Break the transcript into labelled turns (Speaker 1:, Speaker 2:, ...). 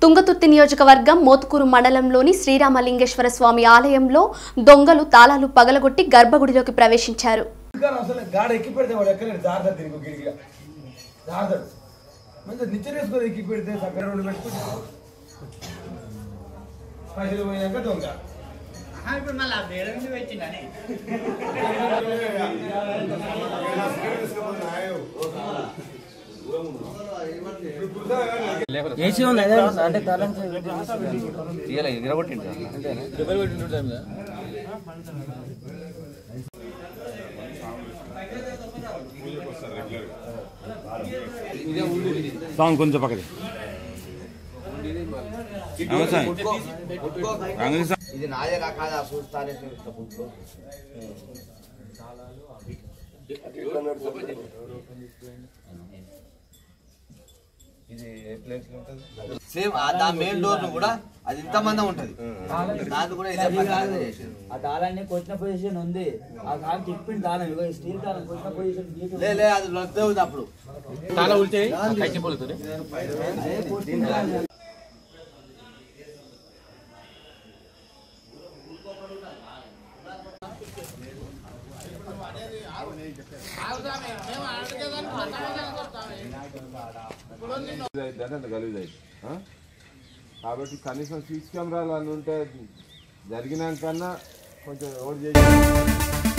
Speaker 1: తుంగతుర్తి నియోజకవర్గం మోత్కూరు మండలంలోని శ్రీరామలింగేశ్వర స్వామి ఆలయంలో దొంగలు తాళాలు పగలగొట్టి గర్భగుడిలోకి ప్రవేశించారు
Speaker 2: ఇంకా అసలు గాడ ఎక్కి పెడితే వాడు ఎక్కలేడు జాగ్రత్త దీనికి గిరిగిగా జాగ్రత్త మంచిగా నిచ్చెన వేసుకొని ఎక్కి పెడితే చక్కెర రెండు పెట్టుకుంటే పైసలు పోయాక దొంగ
Speaker 3: ఇప్పుడు మళ్ళీ ఆ వేరే నుంచి వచ్చిందని
Speaker 4: ఏసీ ఉంది అదే అంటే తాళం
Speaker 5: తీయాలి ఎగరగొట్టిండు
Speaker 6: సాంగ్ కొంచెం పక్కది
Speaker 5: ఇది నాదే కాదా చూస్తానే చూస్తా ఇది ఏ ప్లేస్ సేమ్ దాని మెయిన్ డోర్ కూడా అది ఇంత మందం ఉంటది దాని కూడా ఇదే ప్రకారంగా చేసారు
Speaker 4: ఆ తాళాన్ని కొట్టిన పొజిషన్ ఉంది ఆ తాళం తిప్పింది తాళం ఇగో ఈ స్టీల్ తాళం కొట్టిన పొజిషన్ నీకు
Speaker 5: లే లే అది రద్దు అవుతుంది అప్పుడు
Speaker 4: అదే కొట్టిన తాళం.
Speaker 6: గలీజ్ కాబట్టి కనీసం సీసీ కెమెరాలు అని ఉంటే జరిగినాకన్నా కొంచెం ఓడి చేసి